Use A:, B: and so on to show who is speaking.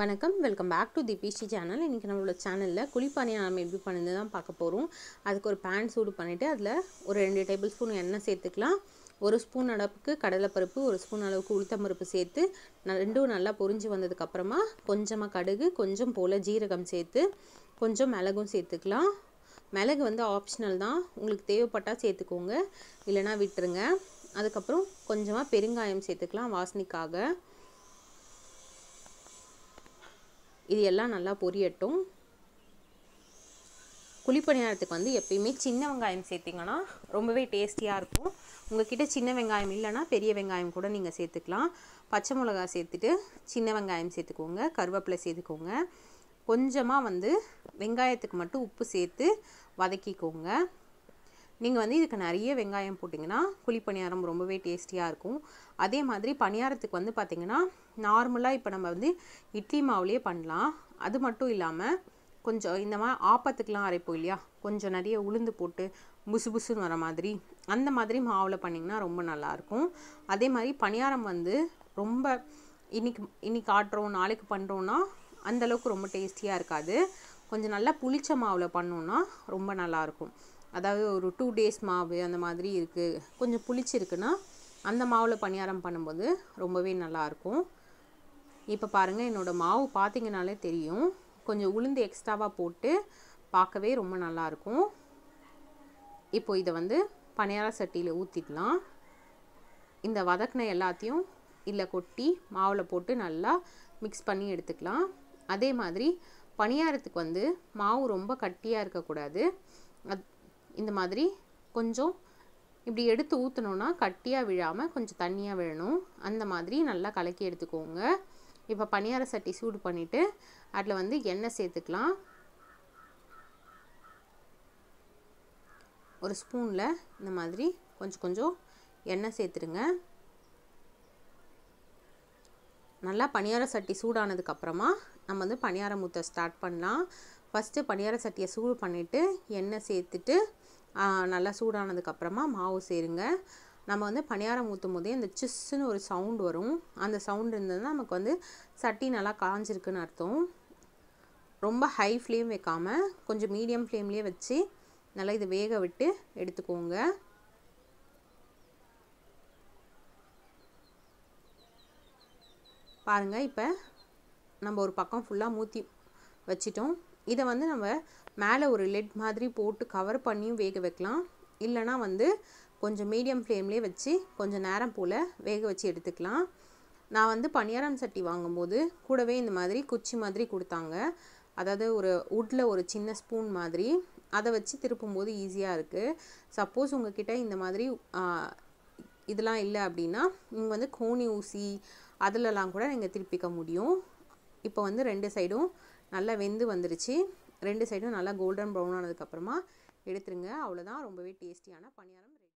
A: வணக்கம் welcome back to the PC channel இன்றைக்கி நம்மளோட சேனலில் குழிப்பானையை நம்ம எப்படி பண்ணுறது தான் பார்க்க போகிறோம் அதுக்கு ஒரு பேன் சூடு பண்ணிவிட்டு அதில் ஒரு ரெண்டு டேபிள் ஸ்பூன் எண்ணெய் சேர்த்துக்கலாம் ஒரு ஸ்பூன் அளவுக்கு கடலைப்பருப்பு ஒரு ஸ்பூன் அளவுக்கு உளுத்தம்பருப்பு சேர்த்து ந- ரெண்டும் நல்லா பொரிஞ்சு வந்ததுக்கப்புறமா கொஞ்சமாக கடுகு கொஞ்சம் போல் ஜீரகம் சேர்த்து கொஞ்சம் மிளகும் சேர்த்துக்கலாம் மிளகு வந்து ஆப்ஷனல் தான் உங்களுக்கு தேவைப்பட்டால் சேர்த்துக்கோங்க இல்லைனா விட்டுருங்க அதுக்கப்புறம் கொஞ்சமாக பெருங்காயம் சேர்த்துக்கலாம் வாசனைக்காக இது எல்லாம் நல்லா பொரியட்டும் குழிப்பணியாரத்துக்கு வந்து எப்பயுமே சின்ன வெங்காயம் சேர்த்திங்கன்னா ரொம்பவே டேஸ்டியாக இருக்கும் உங்ககிட்ட சின்ன வெங்காயம் இல்லைன்னா பெரிய வெங்காயம் கூட நீங்கள் சேர்த்துக்கலாம் பச்சை மிளகா சேர்த்துட்டு சின்ன வெங்காயம் சேர்த்துக்கோங்க கருவேப்பிலை சேர்த்துக்கோங்க கொஞ்சமாக வந்து வெங்காயத்துக்கு மட்டும் உப்பு சேர்த்து வதக்கிக்கோங்க நீங்கள் வந்து இதுக்கு நிறைய வெங்காயம் போட்டிங்கன்னா குழி பணியாரம் ரொம்பவே டேஸ்டியாக இருக்கும் அதே மாதிரி பணியாரத்துக்கு வந்து பார்த்திங்கன்னா நார்மலாக இப்போ நம்ம வந்து இட்லி மாவுலேயே பண்ணலாம் அது மட்டும் இல்லாமல் கொஞ்சம் இந்த மாதிரி ஆப்பத்துக்கெலாம் அரைப்போம் இல்லையா கொஞ்சம் நிறைய உளுந்து போட்டு புசு புசுன்னு வர மாதிரி அந்த மாதிரி மாவில் பண்ணிங்கன்னா ரொம்ப நல்லாயிருக்கும் அதே மாதிரி பணியாரம் வந்து ரொம்ப இன்னைக்கு இன்னைக்கு ஆட்டுறோம் நாளைக்கு பண்ணுறோன்னா அந்தளவுக்கு ரொம்ப டேஸ்டியாக இருக்காது கொஞ்சம் நல்லா புளிச்ச மாவில் பண்ணோன்னா ரொம்ப நல்லாயிருக்கும் அதாவது ஒரு டூ டேஸ் மாவு அந்த மாதிரி இருக்குது கொஞ்சம் புளிச்சிருக்குன்னா அந்த மாவில் பணியாரம் பண்ணும்போது ரொம்பவே நல்லாயிருக்கும் இப்போ பாருங்கள் என்னோடய மாவு பார்த்தீங்கனாலே தெரியும் கொஞ்சம் உளுந்து எக்ஸ்ட்ராவாக போட்டு பார்க்கவே ரொம்ப நல்லாயிருக்கும் இப்போ இதை வந்து பணியார சட்டியில் ஊற்றிக்கலாம் இந்த வதக்கின எல்லாத்தையும் இல்லை கொட்டி மாவில் போட்டு நல்லா மிக்ஸ் பண்ணி எடுத்துக்கலாம் அதே மாதிரி பணியாரத்துக்கு வந்து மாவு ரொம்ப கட்டியாக இருக்கக்கூடாது அது இந்த மாதிரி கொஞ்சம் இப்படி எடுத்து ஊற்றினோன்னா கட்டியாக விழாமல் கொஞ்சம் தண்ணியாக விழணும் அந்த மாதிரி நல்லா கலக்கி எடுத்துக்கோங்க இப்போ பணியார சட்டி சூடு பண்ணிவிட்டு அதில் வந்து எண்ணெய் சேர்த்துக்கலாம் ஒரு ஸ்பூனில் இந்த மாதிரி கொஞ்சம் கொஞ்சம் எண்ணெய் சேர்த்துருங்க நல்லா பணியார சட்டி சூடானதுக்கப்புறமா நம்ம வந்து பணியாரம் ஊற்ற ஸ்டார்ட் பண்ணலாம் ஃபஸ்ட்டு பணியார சட்டியை சூடு பண்ணிவிட்டு எண்ணெய் சேர்த்துட்டு ஆ, நல்லா சூடானதுக்கப்புறமா மாவு சேருங்க நம்ம வந்து பணியாரம் ஊற்றும் போதே அந்த சிஸ்ஸுன்னு ஒரு சவுண்ட் வரும் அந்த சவுண்ட் இருந்ததுன்னா நமக்கு வந்து சட்டி நல்லா காஞ்சிருக்குன்னு அர்த்தம் ரொம்ப ஹை ஃப்ளேம் வைக்காமல் கொஞ்சம் மீடியம் ஃப்ளேம்லேயே வச்சு நல்லா இதை வேக விட்டு எடுத்துக்கோங்க பாருங்கள் இப்போ நம்ம ஒரு பக்கம் ஃபுல்லாக மூத்தி வச்சிட்டோம் இதை வந்து நம்ம மேலே ஒரு லெட் மாதிரி போட்டு கவர் பண்ணியும் வேக வைக்கலாம் இல்லைனா வந்து கொஞ்சம் மீடியம் ஃப்ளேம்லேயே வச்சு கொஞ்சம் நேரம் போல் வேக வச்சு எடுத்துக்கலாம் நான் வந்து பணியாரம் சட்டி வாங்கும்போது கூடவே இந்த மாதிரி குச்சி மாதிரி கொடுத்தாங்க அதாவது ஒரு வுட்டில் ஒரு சின்ன ஸ்பூன் மாதிரி அதை வச்சு திருப்பும்போது ஈஸியாக இருக்குது சப்போஸ் உங்ககிட்ட இந்த மாதிரி ஆ, இதெல்லாம் இல்லை அப்படின்னா நீங்கள் வந்து கோணி ஊசி அதிலலாம் கூட நீங்கள் திருப்பிக்க முடியும் இப்போ வந்து ரெண்டு சைடும் நல்லா வெந்து வந்துருச்சு ரெண்டு சைடும் நல்லா கோல்டன் ப்ரௌன் ஆனதுக்கப்புறமா எடுத்துருங்க அவ்வளோதான் ரொம்பவே டேஸ்டியான பணியாரம் ready.